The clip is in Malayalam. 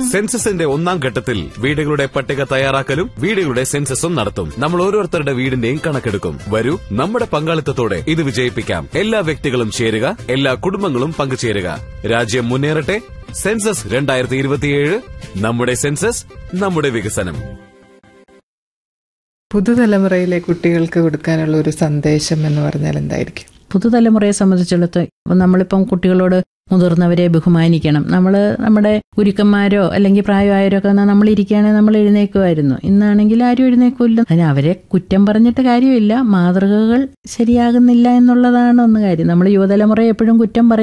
സെൻസസിന്റെ ഒന്നാം ഘട്ടത്തിൽ വീടുകളുടെ പട്ടിക തയ്യാറാക്കലും വീടുകളുടെ സെൻസസും നടത്തും നമ്മൾ ഓരോരുത്തരുടെ വീടിന്റെയും കണക്കെടുക്കും വരൂ നമ്മുടെ പങ്കാളിത്തത്തോടെ ഇത് വിജയിപ്പിക്കാം എല്ലാ വ്യക്തികളും ചേരുക എല്ലാ കുടുംബങ്ങളും പങ്കുചേരുക രാജ്യം മുന്നേറട്ടെ സെൻസസ് രണ്ടായിരത്തി ഇരുപത്തിയേഴ് നമ്മുടെ സെൻസസ് നമ്മുടെ വികസനം പുതുതലമുറയിലെ കുട്ടികൾക്ക് കൊടുക്കാനുള്ള ഒരു സന്ദേശം എന്ന് പറഞ്ഞാൽ എന്തായിരിക്കും പുതുതലമുറയെ സംബന്ധിച്ചിടത്തോളം നമ്മളിപ്പം കുട്ടികളോട് മുതിർന്നവരെ ബഹുമാനിക്കണം നമ്മൾ നമ്മുടെ ഗുരുക്കന്മാരോ അല്ലെങ്കിൽ പ്രായമായവരോ ഒക്കെ വന്നാൽ നമ്മൾ ഇരിക്കുകയാണെങ്കിൽ നമ്മൾ എഴുന്നേക്കുമായിരുന്നു ഇന്നാണെങ്കിൽ ആരും എഴുന്നേക്കില്ല അതിന് അവരെ കുറ്റം പറഞ്ഞിട്ട് കാര്യമില്ല മാതൃകകൾ ശരിയാകുന്നില്ല എന്നുള്ളതാണ് ഒന്ന് കാര്യം നമ്മൾ യുവതലമുറയെ എപ്പോഴും കുറ്റം പറയും